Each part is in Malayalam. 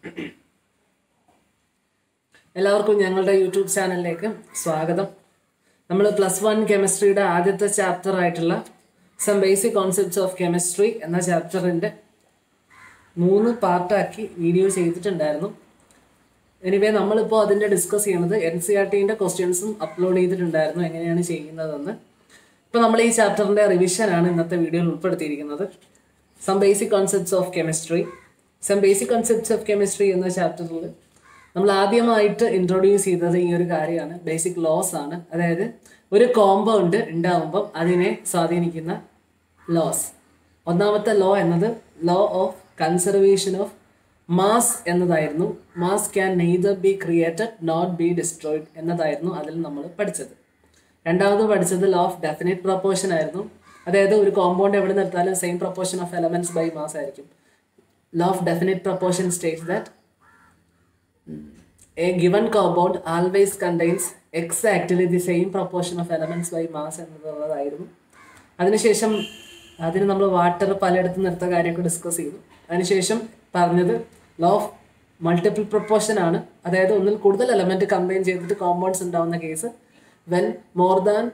എല്ലാവർക്കും ഞങ്ങളുടെ യൂട്യൂബ് ചാനലിലേക്ക് സ്വാഗതം നമ്മൾ പ്ലസ് വൺ കെമിസ്ട്രിയുടെ ആദ്യത്തെ ചാപ്റ്റർ ആയിട്ടുള്ള some basic concepts of chemistry എന്ന ചാപ്റ്ററിൻ്റെ മൂന്ന് പാർട്ടാക്കി വീഡിയോ ചെയ്തിട്ടുണ്ടായിരുന്നു എനിവേ നമ്മളിപ്പോൾ അതിൻ്റെ ഡിസ്കസ് ചെയ്യണത് എൻ സി ആർ ടീൻ്റെ ക്വസ്റ്റ്യൻസും അപ്ലോഡ് ചെയ്തിട്ടുണ്ടായിരുന്നു എങ്ങനെയാണ് ചെയ്യുന്നതെന്ന് ഇപ്പോൾ നമ്മൾ ഈ ചാപ്റ്ററിൻ്റെ റിവിഷനാണ് ഇന്നത്തെ വീഡിയോയിൽ ഉൾപ്പെടുത്തിയിരിക്കുന്നത് some basic concepts of chemistry some basic concepts of chemistry എന്ന ചാപ്റ്ററിൽ നമ്മൾ ആദ്യമായിട്ട് ഇൻട്രൊഡ്യൂസ് ചെയ്തത് ഈ ഒരു കാര്യമാണ് ബേസിക് ലോസ് ആണ് അതായത് ഒരു കോമ്പൗണ്ട് ഉണ്ടാവുമ്പം അതിനെ സ്വാധീനിക്കുന്ന ലോസ് ഒന്നാമത്തെ ലോ എന്നത് law of conservation of mass എന്നതായിരുന്നു mass can neither be created not be destroyed എന്നതായിരുന്നു അതിൽ നമ്മൾ പഠിച്ചത് രണ്ടാമത് പഠിച്ചത് ലോ ഓഫ് ഡെഫിനറ്റ് പ്രൊപ്പോർഷൻ ആയിരുന്നു അതായത് ഒരു കോമ്പൗണ്ട് എവിടെ നിർത്താലും same proportion of elements by mass ആയിരിക്കും law of definite proportion states that a given compound always contains exactly the same proportion of elements by mass എന്നുള്ളതായിരുന്നു അതിനുശേഷം അതിന് നമ്മൾ വാട്ടർ പലയിടത്ത് നിർത്ത കാര്യമൊക്കെ ഡിസ്കസ് ചെയ്തു അതിനുശേഷം പറഞ്ഞത് ലോ ഓഫ് മൾട്ടിപ്പിൾ പ്രൊപ്പോർഷൻ ആണ് അതായത് ഒന്നിൽ കൂടുതൽ എലമെന്റ് കമ്പൈൻ ചെയ്തിട്ട് കോമ്പൗണ്ട്സ് ഉണ്ടാവുന്ന case when more than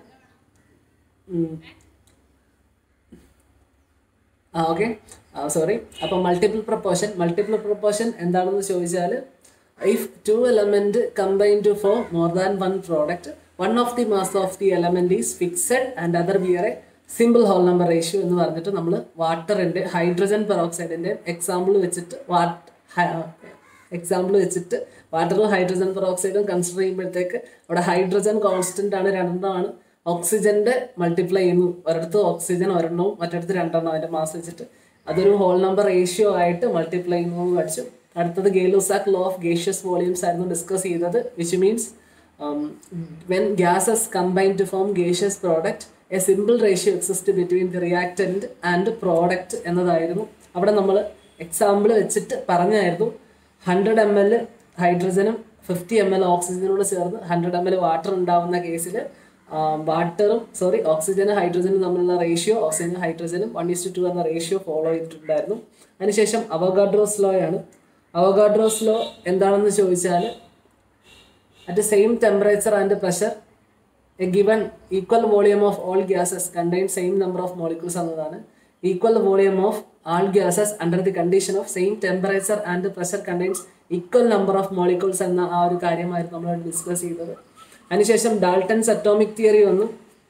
ah okay sorry അപ്പോൾ മൾട്ടിപ്പിൾ പ്രൊപ്പോർഷൻ മൾട്ടിപ്പിൾ പ്രൊപ്പോർഷൻ എന്താണെന്ന് ചോദിച്ചാൽ if two element combine to form more than one product one of the mass of the element is fixed and other bear a simple whole number ratio എന്ന് പറഞ്ഞിട്ട് നമ്മൾ വാട്ടറിൻ്റെ ഹൈഡ്രജൻ പെറോക്സൈഡിൻ്റെ എക്സാമ്പിൾ വെച്ചിട്ട് വാട്ട് എക്സാമ്പിൾ വെച്ചിട്ട് വാട്ടറും ഹൈഡ്രജൻ പെറോക്സൈഡും കൺസിഡർ ചെയ്യുമ്പോഴത്തേക്ക് അവിടെ ഹൈഡ്രജൻ കോൺസ്റ്റന്റ് ആണ് രണ്ടെണ്ണമാണ് ഓക്സിജന്റെ മൾട്ടിപ്ലൈ ചെയ്യുന്നു ഒരിടത്ത് ഓക്സിജൻ ഒരെണ്ണവും മറ്റിടത്ത് രണ്ടെണ്ണം അതിൻ്റെ മാസ് വെച്ചിട്ട് അതൊരു ഹോൾ നമ്പർ റേഷ്യോ ആയിട്ട് മൾട്ടിപ്ലൈ ചെയ്യുന്നു എന്ന് പഠിച്ചു അടുത്തത് Gay Lussac law of gaseous volumes ആയിരുന്നു ഡിസ്കസ് ചെയ്തത് which means when gases combine to form gaseous product a simple ratio exist between the reactant and product എന്നതായിരുന്നു അവിടെ നമ്മൾ എക്സാമ്പിൾ വെച്ചിട്ട് പറഞ്ഞായിരുന്നു ഹൺഡ്രഡ് എം എൽ ഹൈഡ്രജനും ഫിഫ്റ്റി എം എൽ ഓക്സിജനോട് ചേർന്ന് ഹൺഡ്രഡ് എം എൽ വാട്ടർ ഉണ്ടാവുന്ന കേസിൽ വാട്ടറും സോറി ഓക്സിജനും ഹൈഡ്രജനും തമ്മിലുള്ള റേഷ്യോ ഓക്സിജനും ഹൈഡ്രജനും വൺ ഇസ് ടു എന്ന റേഷ്യോ ഫോളോ ചെയ്തിട്ടുണ്ടായിരുന്നു അതിനുശേഷം അവഗാഡ്രോസ് ലോ ആണ് അവഗാഡ്രോസ് ലോ എന്താണെന്ന് ചോദിച്ചാൽ at same temperature and pressure a given equal volume of all gases contain same number of molecules എന്നതാണ് equal volume of all gases under the condition of same temperature and pressure contains equal number of molecules എന്ന ആ ഒരു കാര്യമായിരുന്നു നമ്മൾ ഡിസ്കസ് ചെയ്തത് അതിനുശേഷം ഡാൾട്ടൻസ് അറ്റോമിക് തിയറി വന്നു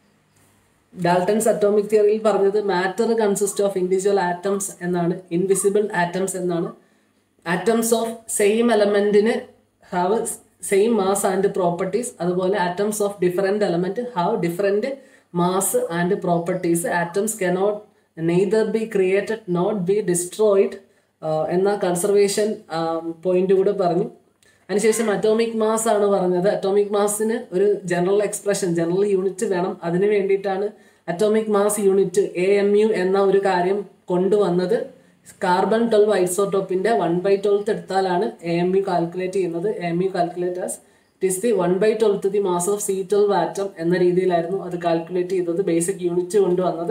ഡാൾട്ടൻസ് അറ്റോമിക് തിയറിയിൽ പറഞ്ഞത് matter consist of individual atoms എന്നാണ് ഇൻവിസിബിൾ ആറ്റംസ് എന്നാണ് ആറ്റംസ് ഓഫ് സെയിം എലമെന്റിന് have same mass and properties അതുപോലെ atoms of different element have different mass and properties atoms cannot neither be created not be destroyed എന്ന കൺസർവേഷൻ പോയിന്റ് കൂടെ പറഞ്ഞു അതിനുശേഷം അറ്റോമിക് മാസ് ആണ് പറഞ്ഞത് അറ്റോമിക് മാസിന് ഒരു ജനറൽ എക്സ്പ്രഷൻ ജനറൽ യൂണിറ്റ് വേണം അതിന് വേണ്ടിയിട്ടാണ് atomic mass unit A M U എന്ന ഒരു കാര്യം കൊണ്ടുവന്നത് കാർബൺ ട്വൽവ് ഐസോട്ടോപ്പിന്റെ വൺ ബൈ ട്വൽത്ത് എടുത്താലാണ് എ എം യു കാൽക്കുലേറ്റ് ചെയ്യുന്നത് A M U calculators it is the one by twelfth the mass of C twelve atom എന്ന രീതിയിലായിരുന്നു അത് കാൽക്കുലേറ്റ് ചെയ്തത് ബേസിക് യൂണിറ്റ് കൊണ്ടുവന്നത്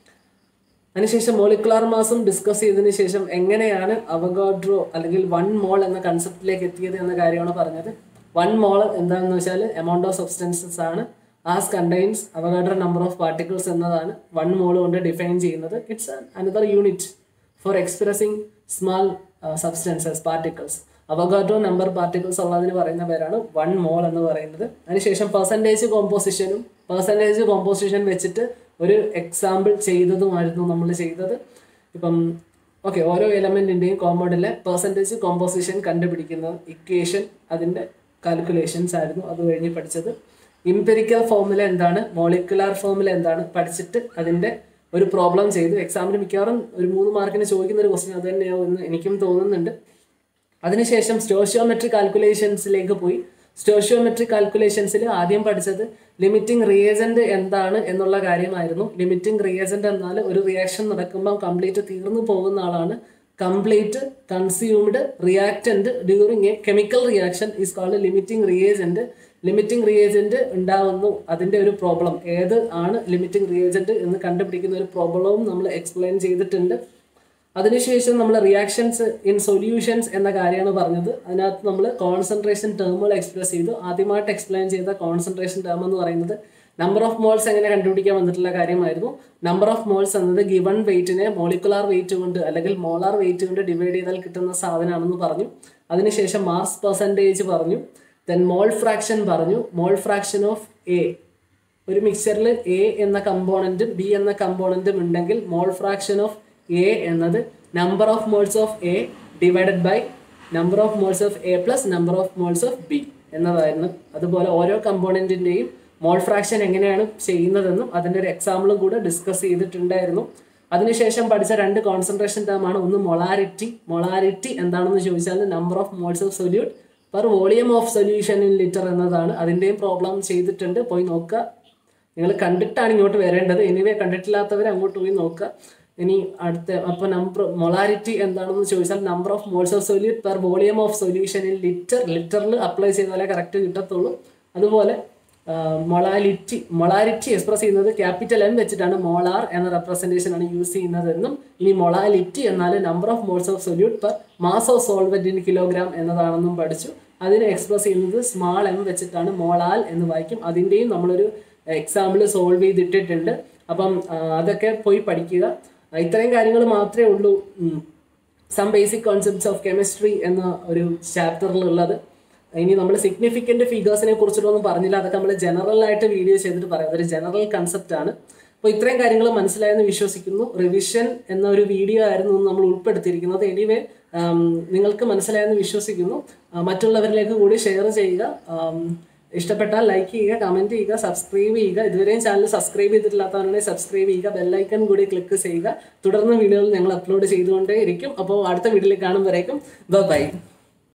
അതിനുശേഷം മോളിക്കുലാർ മാസും ഡിസ്കസ് ചെയ്തതിന് ശേഷം എങ്ങനെയാണ് അവഗാഡ്രോ അല്ലെങ്കിൽ വൺ മോൾ എന്ന കൺസെപ്റ്റിലേക്ക് എത്തിയത് എന്ന കാര്യമാണ് പറഞ്ഞത് വൺ മോൾ എന്താണെന്ന് വെച്ചാൽ എമൗണ്ട് ഓഫ് സബ്സ്റ്റൻസസ് ആണ് as contains Avogadro number of particles എന്നതാണ് വൺ മോൾ കൊണ്ട് ഡിഫൈൻ ചെയ്യുന്നത് it's another unit for expressing small substances particles Avogadro number particles ഉള്ളതിന് പറയുന്ന പേരാണ് വൺ മോൾ എന്ന് പറയുന്നത് അതിനുശേഷം പെർസെൻറ്റേജ് കോമ്പോസിഷനും പെർസെൻറ്റേജ് കോമ്പോസിഷൻ വെച്ചിട്ട് ഒരു എക്സാമ്പിൾ ചെയ്തതുമായിരുന്നു നമ്മൾ ചെയ്തത് ഇപ്പം ഓക്കെ ഓരോ എലമെൻറ്റിൻ്റെയും കോമ്പൗണ്ടിലെ പെർസെൻറ്റേജ് കോമ്പോസിഷൻ കണ്ടുപിടിക്കുന്ന ഇക്വേഷൻ അതിൻ്റെ കാൽക്കുലേഷൻസ് ആയിരുന്നു അത് കഴിഞ്ഞ് പഠിച്ചത് ഇംപെരിക്കൽ ഫോമുല എന്താണ് മോളിക്കുലാർ ഫോമുല എന്താണ് പഠിച്ചിട്ട് അതിൻ്റെ ഒരു പ്രോബ്ലം ചെയ്തു എക്സാമിന് മിക്കവാറും ഒരു മൂന്ന് മാർക്കിന് ചോദിക്കുന്ന ഒരു ക്വസ്റ്റ്യൻ അത് തന്നെയാവും എന്ന് എനിക്കും തോന്നുന്നുണ്ട് അതിനുശേഷം സ്റ്റോഷ്യോമെട്രി കാൽക്കുലേഷൻസിലേക്ക് പോയി സ്റ്റോഷ്യോമെട്രി കാൽക്കുലേഷൻസിൽ ആദ്യം പഠിച്ചത് ലിമിറ്റിംഗ് റിയേജന്റ് എന്താണ് എന്നുള്ള കാര്യമായിരുന്നു ലിമിറ്റിംഗ് റിയേജന്റ് എന്നാൽ ഒരു റിയാക്ഷൻ നടക്കുമ്പോൾ കംപ്ലീറ്റ് തീർന്നു പോകുന്ന ആളാണ് complete consumed reactant during a chemical reaction is called limiting reagent limiting reagent ഉണ്ടാവുന്നു അതിന്റെ ഒരു പ്രോബ്ലം ഏത് ആണ് ലിമിറ്റിംഗ് റിയേജന്റ് എന്ന് കണ്ടുപിടിക്കുന്ന ഒരു പ്രോബ്ലവും നമ്മൾ എക്സ്പ്ലെയിൻ ചെയ്തിട്ടുണ്ട് അതിനുശേഷം നമ്മൾ റിയാക്ഷൻസ് ഇൻ സൊല്യൂഷൻസ് എന്ന കാര്യമാണ് പറഞ്ഞത് അതിനകത്ത് നമ്മൾ കോൺസെൻട്രേഷൻ ടേമുകൾ എക്സ്പ്രസ് ചെയ്തു ആദ്യമായിട്ട് എക്സ്പ്ലെയിൻ ചെയ്ത കോൺസെൻട്രേഷൻ ടേം എന്ന് പറയുന്നത് നമ്പർ ഓഫ് മോൾസ് എങ്ങനെ കണ്ടുപിടിക്കാൻ വന്നിട്ടുള്ള കാര്യമായിരുന്നു നമ്പർ ഓഫ് മോൾസ് എന്നത് ഗിവൺ വെയിറ്റിനെ മോളിക്കുലാർ വെയിറ്റ് കൊണ്ട് അല്ലെങ്കിൽ മോളാർ വെയിറ്റ് കൊണ്ട് ഡിവൈഡ് ചെയ്താൽ കിട്ടുന്ന സാധനമാണെന്ന് പറഞ്ഞു അതിനുശേഷം മാസ് പെർസെൻറ്റേജ് പറഞ്ഞു ദെൻ മോൾ ഫ്രാക്ഷൻ പറഞ്ഞു മോൾ ഫ്രാക്ഷൻ ഓഫ് എ ഒരു മിക്സറിൽ എ എന്ന കമ്പോണൻറ്റും ബി എന്ന കമ്പോണൻറ്റും ഉണ്ടെങ്കിൽ മോൾ ഫ്രാക്ഷൻ ഓഫ് എ എന്നത് number of moles of A divided by number of moles of A plus number of moles of B എന്നതായിരുന്നു അതുപോലെ ഓരോ കമ്പോണൻറ്റിൻ്റെയും മോൾ ഫ്രാക്ഷൻ എങ്ങനെയാണ് ചെയ്യുന്നതെന്നും അതിൻ്റെ ഒരു എക്സാമ്പിളും കൂടെ ഡിസ്കസ് ചെയ്തിട്ടുണ്ടായിരുന്നു അതിനുശേഷം പഠിച്ച രണ്ട് കോൺസെൻട്രേഷൻ ടേമാണ് ഒന്ന് മൊളാരിറ്റി മൊളാരിറ്റി എന്താണെന്ന് ചോദിച്ചാൽ number of moles of solute per volume of solution in litre എന്നതാണ് അതിൻ്റെയും പ്രോബ്ലം ചെയ്തിട്ടുണ്ട് പോയി നോക്കുക നിങ്ങൾ കണ്ടിട്ടാണ് ഇങ്ങോട്ട് വരേണ്ടത് എനിവേ കണ്ടിട്ടില്ലാത്തവർ അങ്ങോട്ട് പോയി നോക്കുക ഇനി അടുത്ത അപ്പോൾ നമ്പർ മൊളാരിറ്റി എന്താണെന്ന് ചോദിച്ചാൽ number of moles of solute per volume of solution in litre ലിറ്ററിൽ അപ്ലൈ ചെയ്താലേ കറക്റ്റ് കിട്ടത്തുള്ളൂ അതുപോലെ മൊളാലിറ്റി മൊളാരിറ്റി എക്സ്പ്രസ് ചെയ്യുന്നത് ക്യാപിറ്റൽ എം വെച്ചിട്ടാണ് മോളാർ എന്ന റെപ്രസെൻറ്റേഷൻ ആണ് യൂസ് ചെയ്യുന്നതെന്നും ഇനി മൊളാലിറ്റി എന്നാൽ number of moles of solute per mass of solvent in kilogram എന്നതാണെന്നും പഠിച്ചു അതിനെ എക്സ്പ്രസ് ചെയ്യുന്നത് സ്മാൾ എം വെച്ചിട്ടാണ് മോളാൽ എന്ന് വായിക്കും അതിൻ്റെയും നമ്മളൊരു എക്സാമ്പിൾ സോൾവ് ചെയ്തിട്ടിട്ടുണ്ട് അപ്പം ആ, അതൊക്കെ പോയി പഠിക്കുക ആ, ഇത്രയും കാര്യങ്ങൾ മാത്രമേ ഉള്ളൂ some basic concepts of chemistry എന്ന ഒരു ചാപ്റ്ററിലുള്ളത് ഇനി നമ്മൾ സിഗ്നിഫിക്കൻറ്റ് ഫിഗേഴ്സിനെ കുറിച്ചിട്ടൊന്നും പറഞ്ഞില്ല അതൊക്കെ നമ്മൾ ജനറൽ ആയിട്ട് വീഡിയോ ചെയ്തിട്ട് പറയാം അതൊരു ജനറൽ കൺസെപ്റ്റ് ആണ് അപ്പോൾ ഇത്രയും കാര്യങ്ങൾ മനസ്സിലായെന്ന് വിശ്വസിക്കുന്നു റിവിഷൻ എന്ന ഒരു വീഡിയോ ആയിരുന്നു ഇന്ന് നമ്മൾ ഉൾപ്പെടുത്തിയിരിക്കുന്നത് എനിവേ നിങ്ങൾക്ക് മനസ്സിലായെന്ന് വിശ്വസിക്കുന്നു ആ, മറ്റുള്ളവരിലേക്ക് കൂടി ഷെയർ ചെയ്യുക ആം, ഇഷ്ടപ്പെട്ടാൽ ലൈക്ക് ചെയ്യുക കമൻറ്റ് ചെയ്യുക സബ്സ്ക്രൈബ് ചെയ്യുക ഇതുവരെയും ചാനൽ സബ്സ്ക്രൈബ് ചെയ്തിട്ടില്ലാത്തവരാണെങ്കിൽ സബ്സ്ക്രൈബ് ചെയ്യുക ബെല്ലൈക്കൺ കൂടി ക്ലിക്ക് ചെയ്യുക തുടർന്ന് വീഡിയോകൾ ഞങ്ങൾ അപ്ലോഡ് ചെയ്തുകൊണ്ടേ ഇരിക്കും അപ്പോൾ അടുത്ത വീഡിയോയിൽ കാണുമ്പോഴേക്കും ബൈ